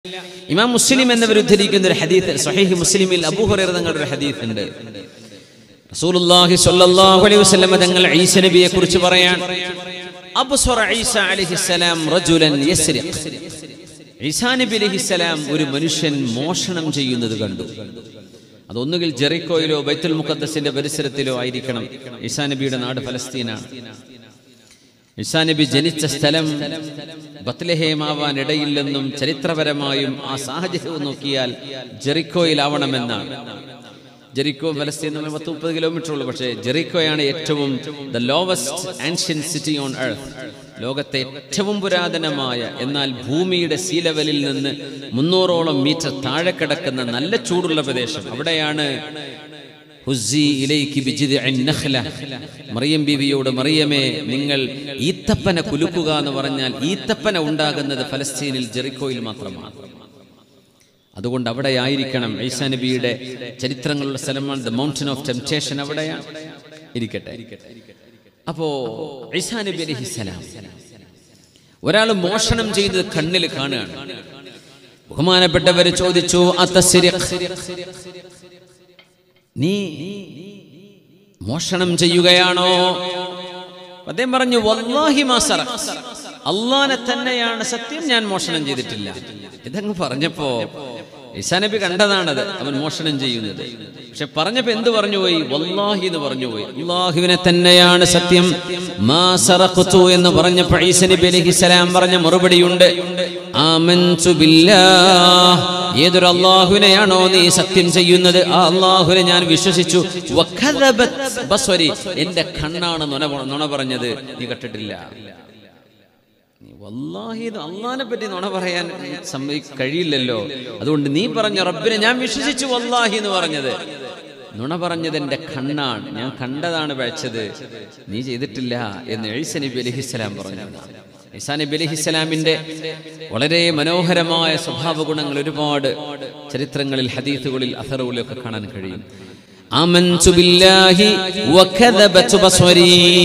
ഇമാം മുസ്ലിം എന്നവർ ഉദ്ധരിക്കുന്ന ഒരു ഹദീത്ത് സഹീഹ് മുസ്ലിമിൽ അബൂഹുറൈറ തങ്ങളുടെ ഒരു ഹദീത്ത് ഉണ്ട് റസൂലുള്ളാഹി സ്വല്ലല്ലാഹു അലൈഹി വസല്ലം തങ്ങൾ ഈസ നബിയെ കുറിച്ച് പറയാൻ അബ്സറ ഈസ അലൈഹിസ്സലാം റജുലൻ യസ്രിഖ് ഈസാ നബി അലൈഹിസ്സലാം ഒരു മനുഷ്യൻ മോഷണം ചെയ്യുന്നത് കണ്ടു അതൊന്നുകിൽ ജെറിക്കോയിലോ ബൈത്തുൽ മുഖദ്ദസിന്റെ പരിസരത്തിലോ ആയിരിക്കണം ഈസാ നബിയുടെ നാട് ഫലസ്തീനാണ് ഈസാ നബി ജനിച്ച സ്ഥലം ബത്ലഹേമാവാൻ ഇടയില്ലെന്നും ചരിത്രപരമായും ആ സാഹചര്യവും നോക്കിയാൽ ജെറിക്കോയിലാവണമെന്നാണ് ജെറിക്കോ ഫലസ്തീൻ നമ്മൾ പത്ത് മുപ്പത് കിലോമീറ്റർ ഉള്ളൂ പക്ഷേ ജെറിക്കോയാണ് ഏറ്റവും the lowest ancient city on earth ലോകത്തെ ഏറ്റവും പുരാതനമായ എന്നാൽ ഭൂമിയുടെ സീ ലെവലിൽ നിന്ന് മുന്നൂറോളം മീറ്റർ താഴെ കിടക്കുന്ന നല്ല ചൂടുള്ള പ്രദേശം അവിടെയാണ് ഹുസ്സി ഇലൈക്ക് ബിജിദ്ഇൻ നഖ്ല. മറിയം ബീവിയോട് മറിയമേ നിങ്ങൾ ഈത്തപ്പന കുലുക്കുക എന്ന് പറഞ്ഞാൽ ഈത്തപ്പന ഉണ്ടാകുന്നത് ഫലസ്തീനിൽ ജെറിക്കോയിൽ മാത്രമാണ് അതുകൊണ്ട് അവിടെ ആയിരിക്കണം ഈസാ നബിയുടെ ചരിത്രങ്ങളുള്ള സ്ഥലമാണ് ദ മൗണ്ടൻ ഓഫ് ടെംപ്റ്റേഷൻ അവിടെയാണ് ഇരിക്കട്ടെ അപ്പോ ഈസാ നബി അലൈഹിസ്സലാം ഒരാൾ മോഷണം ചെയ്ത് കണ്ണിൽ കാണുകയാണ് ബഹുമാനപ്പെട്ടവർ ചോദിച്ചു അത്തസ്സിരിഖ് നീ മോഷണം ചെയ്യുകയാണോ അദ്ദേഹം പറഞ്ഞു വല്ലാഹി മാസറ അള്ളാനെ തന്നെയാണ് സത്യം ഞാൻ മോഷണം ചെയ്തിട്ടില്ല ഇതങ്ങ് പറഞ്ഞപ്പോ ഇസാനബി കണ്ടതാണത് അവൻ മോഷണം ചെയ്യുന്നത് പക്ഷെ പറഞ്ഞപ്പോ എന്ത് പറഞ്ഞു പോയി വല്ലാഹി എന്ന് പറഞ്ഞു പോയി അള്ളാഹുവിനെ തന്നെയാണ് സത്യം മാ സറഖ്തു എന്ന് പറഞ്ഞപ്പോ ഈസ നബി അലൈഹിസ്സലാം പറഞ്ഞ മറുപടിയുണ്ട് ആമൻതു ബില്ലാഹ് ഏതൊരു അള്ളാഹുവിനെയാണോ നീ സത്യം ചെയ്യുന്നത് ആ അള്ളാഹുവിനെ ഞാൻ വിശ്വസിച്ചു വഖദബത് ബസ്വരി എന്റെ കണ്ണാണ് നുണ നുണ പറഞ്ഞത് നീ കണ്ടിട്ടില്ല നീ വല്ലാഹി ഇത് അള്ളാഹിനെ പറ്റി നുണ പറയാൻ സമ്മതി കഴിയില്ലല്ലോ അതുകൊണ്ട് നീ പറഞ്ഞ റബ്ബിനെ ഞാൻ വിശ്വസിച്ചു വല്ലാഹി എന്ന് പറഞ്ഞത് നുണ പറഞ്ഞത് എന്റെ കണ്ണാണ് ഞാൻ കണ്ടതാണ് പഴച്ചത് നീ ചെയ്തിട്ടില്ല എന്ന് എഴുസ നബി അലഹിസ്സലാം പറഞ്ഞു ഈസാ നബി അലഹിസ്സലാമിന്റെ വളരെ മനോഹരമായ സ്വഭാവ ഗുണങ്ങൾ ഒരുപാട് ചരിത്രങ്ങളിൽ ഹദീസുകളിൽ അസറുകളിലൊക്കെ കാണാൻ കഴിയും ആമൻതു ബില്ലാഹി വകദബതു ബസ്വരീ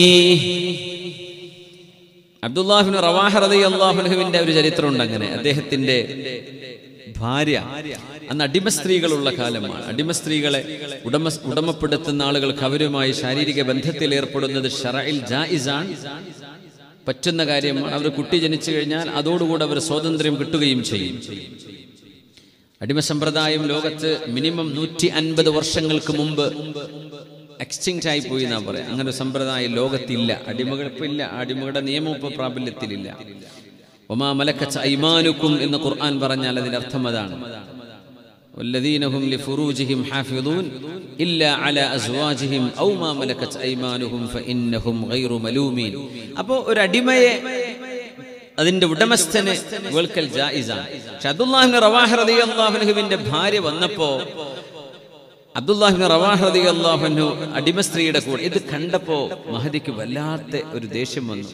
അബ്ദുല്ലാഹിബിൻ റവാഹ റളിയല്ലാഹുവിന്റെ ഒരു ചരിത്രമുണ്ട് അങ്ങനെ അദ്ദേഹത്തിന്റെ ഭാര്യ അന്ന് അടിമ സ്ത്രീകളുള്ള കാലമാണ് അടിമ സ്ത്രീകളെ ഉടമ ഉടമപ്പെടുത്തുന്ന ആളുകൾക്ക് അവരുമായി ശാരീരിക ബന്ധത്തിൽ ഏർപ്പെടുന്നത് ഷറയിൽ ജായിസാണ് പറ്റുന്ന കാര്യമാണ് അവർ കുട്ടി ജനിച്ചു കഴിഞ്ഞാൽ അതോടുകൂടെ അവർ സ്വാതന്ത്ര്യം കിട്ടുകയും ചെയ്യും അടിമ സമ്പ്രദായം ലോകത്ത് മിനിമം നൂറ്റി അൻപത് വർഷങ്ങൾക്ക് മുമ്പ് എക്സ്റ്റിങ്റ്റ് ആയി പോയി എന്നാ പറയാം അങ്ങനെ ഒരു സമ്പ്രദായം ലോകത്തില്ല അടിമകൾ ഇപ്പൊ ഇല്ല അടിമകളുടെ നിയമം ഇപ്പൊ പ്രാബല്യത്തിലില്ല ഒമാ മലക്കച്ച ഐമാനുക്കും എന്ന് ഖുർആൻ പറഞ്ഞാൽ അതിന്റെ അർത്ഥം അതാണ് والذين هم لفروجهم حافظون إلا على أزواجهم أو ما ملكت أيمانهم فإنهم غير ملومين അപ്പോൾ ഒരു അടിമയെ അതിന്റെ ഉടമസ്ഥന് വേൾക്കൽ ജായിസാണ് പക്ഷെ അബ്ദുല്ലാഹിബിൻ റവാഹ് റളിയല്ലാഹുവിന്റെ ഭാര്യ വന്നപ്പോ അബ്ദുല്ലാഹിബിൻ റവാഹ് റളിയല്ലാഹു അടിമ സ്ത്രീയുടെ കൂടെ ഇത് കണ്ടപ്പോ മഹദിക്ക് വല്ലാത്ത ഒരു ദേഷ്യം വന്നു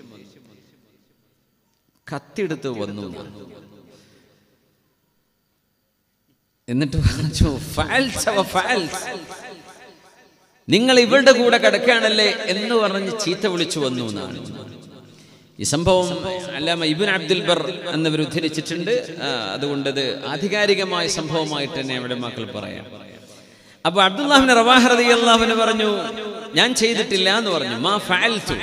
കത്തിയെടുത്ത് വന്നു എന്നിട്ട് പറഞ്ഞു "ഫഅൽസ വഫഅൽസ്." നിങ്ങൾ ഇവരുടെ കൂടെ കിടക്കുകയാണല്ലേ എന്ന് പറഞ്ഞ് ചീത്ത വിളിച്ചു വന്നു എന്നാണ് ഈ സംഭവം അല്ലാമ ഇബിൻ അബ്ദുൽ ബർ എന്നിവർ ഉദ്ധരിച്ചിട്ടുണ്ട് ആ, അതുകൊണ്ട് ഇത് ആധികാരികമായ സംഭവമായിട്ട് തന്നെ അവിടെ മക്കൾ പറയാം അപ്പൊ അബ്ദുല്ലാഹിബിൻ റവാഹ് റളിയല്ലാഹുവിന് പറഞ്ഞു ഞാൻ ചെയ്തിട്ടില്ല എന്ന് പറഞ്ഞു മാ ഫഅൽതു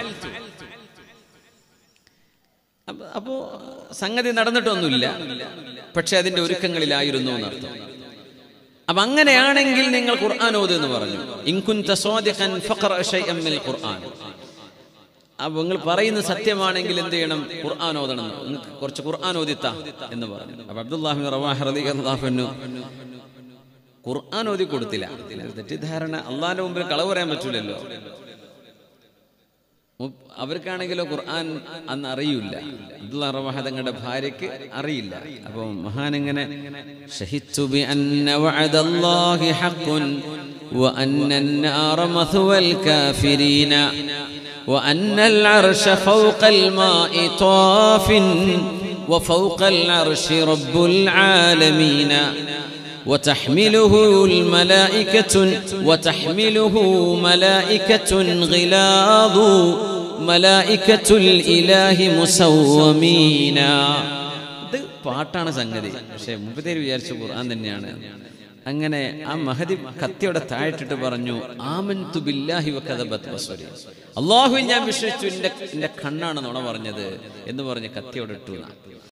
അപ്പൊ- അപ്പോ സംഗതി നടന്നിട്ടൊന്നുമില്ല പക്ഷെ അതിന്റെ ഒരുക്കങ്ങളിലായിരുന്നു എന്നർത്ഥം അപ്പൊ അങ്ങനെയാണെങ്കിൽ നിങ്ങൾ ഖുർആൻ ഓത് എന്ന് പറഞ്ഞു ഇൻകുൻത സ്വാദിഖൻ ഫഖറ ശൈഅൻ മിനൽ ഖുർആൻ അപ്പൊ നിങ്ങൾ പറയുന്നത് സത്യമാണെങ്കിൽ എന്ത് ചെയ്യണം ഖുർആൻ ഓതണം എന്ന്. നിങ്ങൾക്ക് കുറച്ച് ഖുർആൻ ഓദിത്ത എന്ന് പറഞ്ഞു അപ്പൊ അബ്ദുല്ലാഹിബിൻ റവാഹ് റളിയല്ലാഹു അൻഹു ഖുർആൻ ഓതി കൊടുത്തില്ല ഇത് തെറ്റിദ്ധാരണ അള്ളാഹിന്റെ മുമ്പിൽ കളവ് പറയാൻ പറ്റൂലല്ലോ മു- അവർക്കാണെങ്കിലോ ഖുർആൻ അന്ന് അറിയില്ല അബ്ദുള്ള റവാഹ തങ്ങളുടെ ഭാര്യയ്ക്ക് അറിയില്ല അപ്പൊ മഹാൻ ഇങ്ങനെ ഷഹിത്തു ബി അന്ന വഅദല്ലാഹി ഹഖ്ഖുൻ وأن النار مثوى الكافرين وأن العرش فوق الماء طاف وفوق العرش رب العالمين وتحمله الملائكة وتحمله ملائكة غلاظ ملائكة الإله مسومين ഇത് പാട്ടാണ് സംഗതി പക്ഷെ മുപ്പത്തേര് വിചാരിച്ച ഖുർആൻ തന്നെയാണ് അങ്ങനെ ആ മഹദി കത്തിയുടെ താഴിട്ടിട്ട് പറഞ്ഞു ആമൻതു ബില്ലാഹി വകദബത് ബസ്വരി അള്ളാഹുവിൽ ഞാൻ വിശ്വസിച്ചു എൻ്റെ എൻ്റെ കണ്ണാണ് നുണ പറഞ്ഞത് എന്ന് പറഞ്ഞ് കത്തിയോടെ ഇട്ടു എന്നാ.